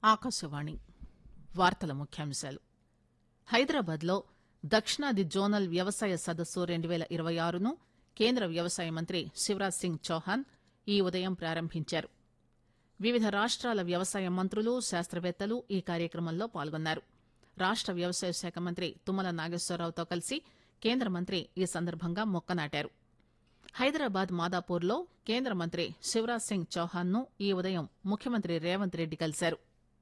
ఆకాశవాణి వార్తల ముఖ్యాంశాలు హైదరాబాద్లో దక్షిణాది జోనల్ వ్యవసాయ సదస్సు రెండు పేల ఇరవై ఆరును కేంద్ర వ్యవసాయ మంత్రి శివరాజ్ సింగ్ చౌహాన్ ఈ ఉదయం ప్రారంభించారు వివిధ రాష్టాల వ్యవసాయ మంత్రులు శాస్తవేత్తలు ఈ కార్యక్రమంలో పాల్గొన్నారు రాష్ట వ్యవసాయ శాఖ మంత్రి తుమ్మల నాగేశ్వరరావుతో కలిసి కేంద్ర మంత్రి ఈ సందర్భంగా మొక్క నాటారు హైదరాబాద్ మాదాపూర్లో కేంద్ర మంత్రి శివరాజ్ సింగ్ చౌహాన్ ను ఈ ఉదయం ముఖ్యమంత్రి రేవంత్ రెడ్డి కలిశారు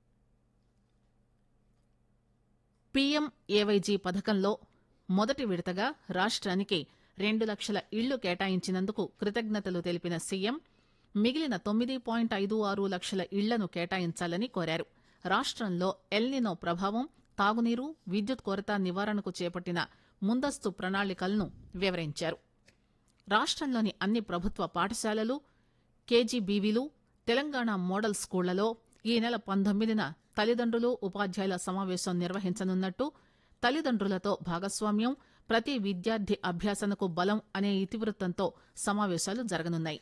పీఎం ఏవైజీ పథకంలో మొదటి విడతగా రాష్ట్రానికి రెండు లక్షల ఇళ్లు కేటాయించినందుకు కృతజ్ఞతలు తెలిపిన సీఎం మిగిలిన తొమ్మిది పాయింట్ ఐదు ఆరు లక్షల ఇళ్లను కేటాయించాలని కోరారు రాష్టంలో ఎల్నినో ప్రభావం తాగునీరు విద్యుత్ కొరత నివారణకు చేపట్టిన ముందస్తు ప్రణాళికలను వివరించారు రాష్టంలోని అన్ని ప్రభుత్వ పాఠశాలలు కేజీబీవీలు తెలంగాణ మోడల్ స్కూళ్లలో ఈ నెల పంతొమ్మిదిన తల్లిదండ్రులు ఉపాధ్యాయుల సమావేశం నిర్వహించనున్నట్టు తల్లిదండ్రులతో భాగస్వామ్యం ప్రతి విద్యార్థి అభ్యాసనకు బలం అనే ఇతివృత్తంతో సమావేశాలు జరగనున్నాయి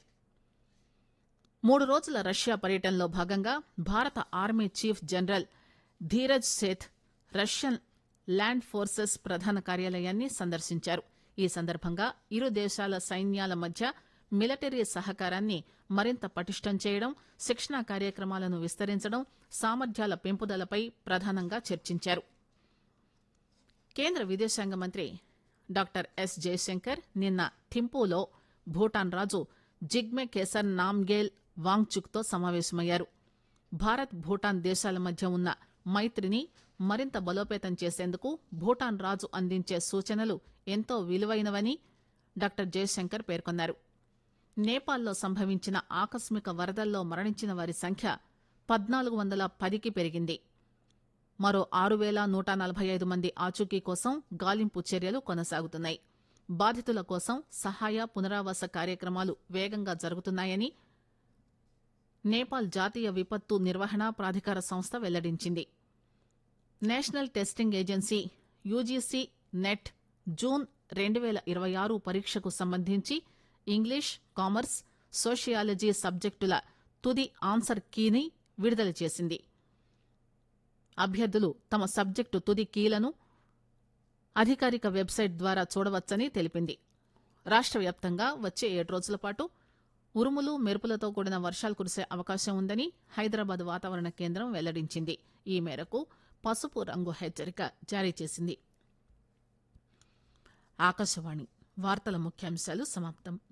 మూడు రోజుల రష్యా పర్యటనలో భాగంగా భారత army chief general Dheeraj Seth Russian land forces ప్రధాన కార్యాలయాన్ని సందర్శించారు ఈ సందర్భంగా ఇరు దేశాల సైన్యాల మధ్య మిలిటరీ సహకారాన్ని మరింత పటిష్టం చేయడం శిక్షణా కార్యక్రమాలను విస్తరించడం సామర్థ్యాల పెంపుదలపై ప్రధానంగా చర్చించారు కేంద్ర విదేశాంగ మంత్రి డాక్టర్ ఎస్ జయశంకర్ నిన్న థింపూలో భూటాన్ రాజు జిగ్మె కేసర్ నామ్గేల్ వాంగ్చుక్ తో సమావేశమయ్యారు భారత్ భూటాన్ దేశాల మధ్య ఉన్న మైత్రిని మరింత బలోపేతం చేసేందుకు భూటాన్ రాజు అందించే సూచనలు ఎంతో విలువైనవని డాక్టర్ జయశంకర్ పేర్కొన్నారు నేపాల్లో సంభవించిన ఆకస్మిక వరదల్లో మరణించిన వారి సంఖ్య పద్నాలుగు వందల పదికి పెరిగింది మరో ఆరు పేల నూట నలభై ఐదు మంది ఆచూకీ కోసం గాలింపు చర్యలు కొనసాగుతున్నాయి బాధితుల కోసం సహాయ పునరావాస కార్యక్రమాలు వేగంగా జరుగుతున్నాయని నేపాల్ జాతీయ విపత్తు నిర్వహణ ప్రాధికార సంస్థ వెల్లడించింది national testing agency UGC NET June రెండు పేల ఇరవై ఆరు పరీక్షకు సంబంధించి ఇంగ్లీష్ కామర్స్ సోషియాలజీ సబ్జెక్టుల తుది ఆన్సర్ కీని విడుదల చేసింది అభ్యర్థులు తమ సబ్జెక్టు తుది కీలను అధికారిక వెబ్సైట్ ద్వారా చూడవచ్చని తెలిపింది రాష్ట వ్యాప్తంగా వచ్చే ఏడు రోజుల పాటు ఉరుములు మెరుపులతో కూడిన వర్షాలు కురిసే అవకాశం ఉందని హైదరాబాద్ వాతావరణ కేంద్రం వెల్లడించింది ఈ మేరకు పసుపు రంగు హెచ్చరిక జారీ చేసింది ఆకాశవాణి వార్తల ముఖ్యాంశాలు సమాప్తం